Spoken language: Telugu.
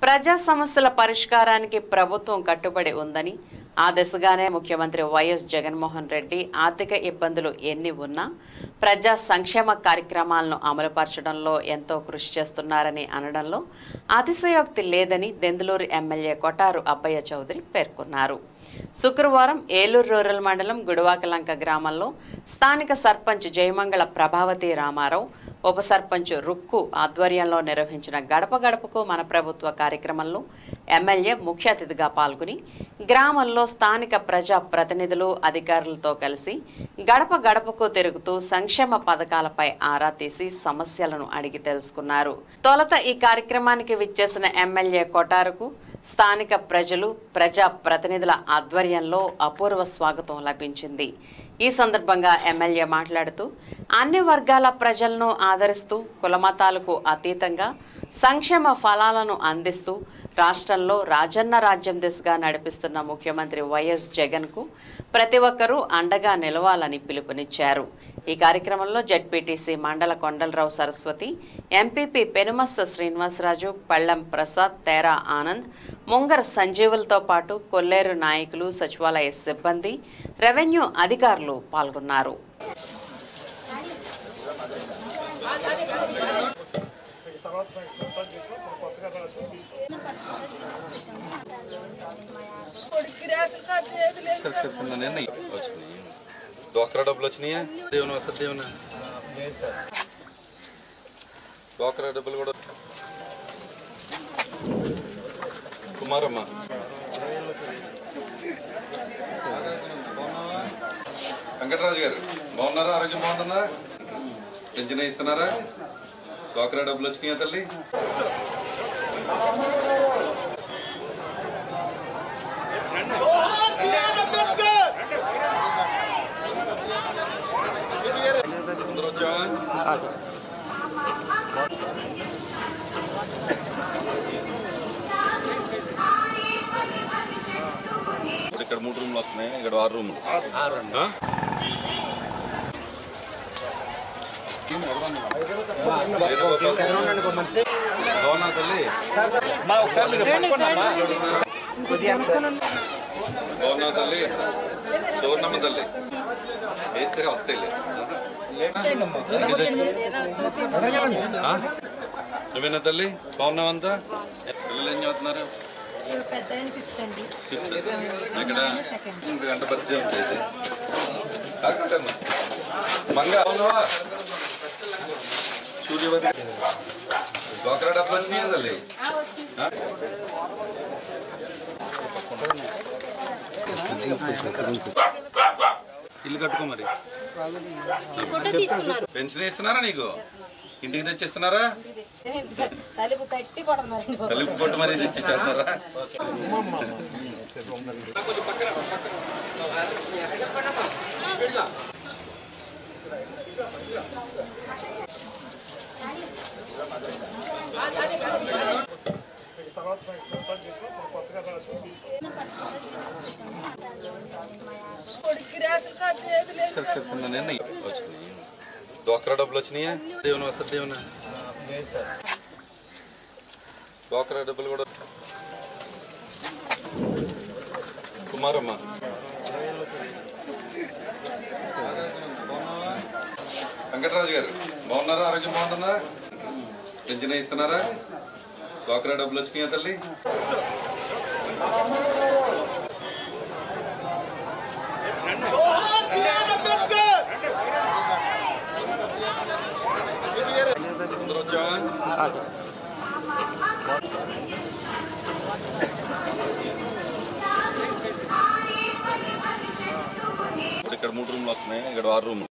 ప్రజా సమస్యల పరిష్కారానికి ప్రభుత్వం కట్టుబడి ఉందని ఆ దిశగానే ముఖ్యమంత్రి వైఎస్ జగన్మోహన్ రెడ్డి ఆర్థిక ఇబ్బందులు ఎన్ని ఉన్నా ప్రజా సంక్షేమ కార్యక్రమాలను అమలుపరచడంలో ఎంతో కృషి చేస్తున్నారని అనడంలో అతిశయోక్తి లేదని దెందులూరు ఎమ్మెల్యే కొటారు అబ్బయ్య చౌదరి పేర్కొన్నారు శుక్రవారం ఏలూరు రూరల్ మండలం గుడివాకలంక గ్రామంలో స్థానిక సర్పంచ్ జయమంగళ ప్రభావతి రామారావు ఉప సర్పంచ్ రుక్కు ఆధ్వర్యంలో నిర్వహించిన గడప గడపకు మన ప్రభుత్వ కార్యక్రమంలో ఎమ్మెల్యే ముఖ్య అతిథిగా పాల్గొని గ్రామంలో స్థానిక ప్రజా ప్రతినిధులు అధికారులతో కలిసి గడప గడపకు తిరుగుతూ సంక్షేమ పథకాలపై ఆరా తీసి సమస్యలను అడిగి తెలుసుకున్నారు తొలుత ఈ కార్యక్రమానికి విచ్చేసిన ఎమ్మెల్యే కొటారుకు స్థానిక ప్రజలు ప్రజా ప్రతినిధుల ఆధ్వర్యంలో అపూర్వ స్వాగతం లభించింది ఈ సందర్భంగా ఎమ్మెల్యే మాట్లాడుతూ అన్ని వర్గాల ప్రజలను ఆదరిస్తూ కులమతాలకు అతీతంగా సంక్షేమ ఫలాలను అందిస్తూ రాష్ట్రంలో రాజన్న రాజ్యం దిశగా నడిపిస్తున్న ముఖ్యమంత్రి వైఎస్ జగన్కు ప్రతి ఒక్కరూ అండగా నిలవాలని పిలుపునిచ్చారు ఈ కార్యక్రమంలో జడ్పీటీసీ మండల కొండలరావు సరస్వతి ఎంపీపీ పెనుమస్స శ్రీనివాసరాజు పళ్ళెం ప్రసాద్ తేరా ఆనంద్ ముంగర్ సంజీవులతో పాటు కొల్లేరు నాయకులు సచివాలయ సిబ్బంది రెవెన్యూ అధికారులు పాల్గొన్నారు సరే చెప్పండి నేను వచ్చినాయి డోక్రా డబ్బులు వచ్చినాయా దేవుని వస్తుంది దేవుని డోక్రా డబ్బులు కూడా కుమారమ్మ వెంకటరాజు గారు బాగున్నారా ఆరోగ్యం బాగుంటుందా పెన్షన్ ఇస్తున్నారా డోక్రా డబ్బులు వచ్చినాయా తల్లి అందరూ వచ్చావా ఇప్పుడు ఇక్కడ మూడు రూమ్లు వస్తున్నాయి ఇక్కడ ఆరు రూమ్లు ఆ? బాగున్నా తల్లి బాగున్నా తల్లి చూడనమ్మ తల్లి అయితే వస్తాయిలే ఆ? నువ్వేనా తల్లి బాగున్నావంతా పిల్లలు ఏం చదువుతున్నారు పెద్ద ఆయన ఫిఫ్త్ అండి ఫిఫ్త్. ఇక్కడ ఇంక గంట పరిచయం ఉంది ఇది. కాకమ్మా. మంగ అవునవా సూర్యవతి డోకరా డబ్బులు వచ్చినాయి తల్లి ఆ? ఇల్లు కట్టుకో మరి పెన్షన్ ఇస్తున్నారా నీకు ఇంటికి తెచ్చిస్తున్నారా తలుపు తట్టి కొడుతున్నారండి తలుపు కొట్టు మరి తెచ్చి చేస్తున్నారా సరే చెప్పండి నేను వచ్చినాయి డోక్రా డబ్బులు వచ్చినాయా దేవుని వస్తుంది దేవుని డోక్రా డబ్బులు కూడా కుమారమ్మ వెంకటరాజు గారు బాగున్నారా ఆరోగ్యం బాగుంటుందా పెన్షన్ ఇస్తున్నారా డోక్రా డబ్బులు వచ్చినాయా తల్లి అందరూ వచ్చావా ఇప్పుడు ఇక్కడ మూడు రూమ్లు వస్తున్నాయి ఇక్కడ ఆరు రూమ్లు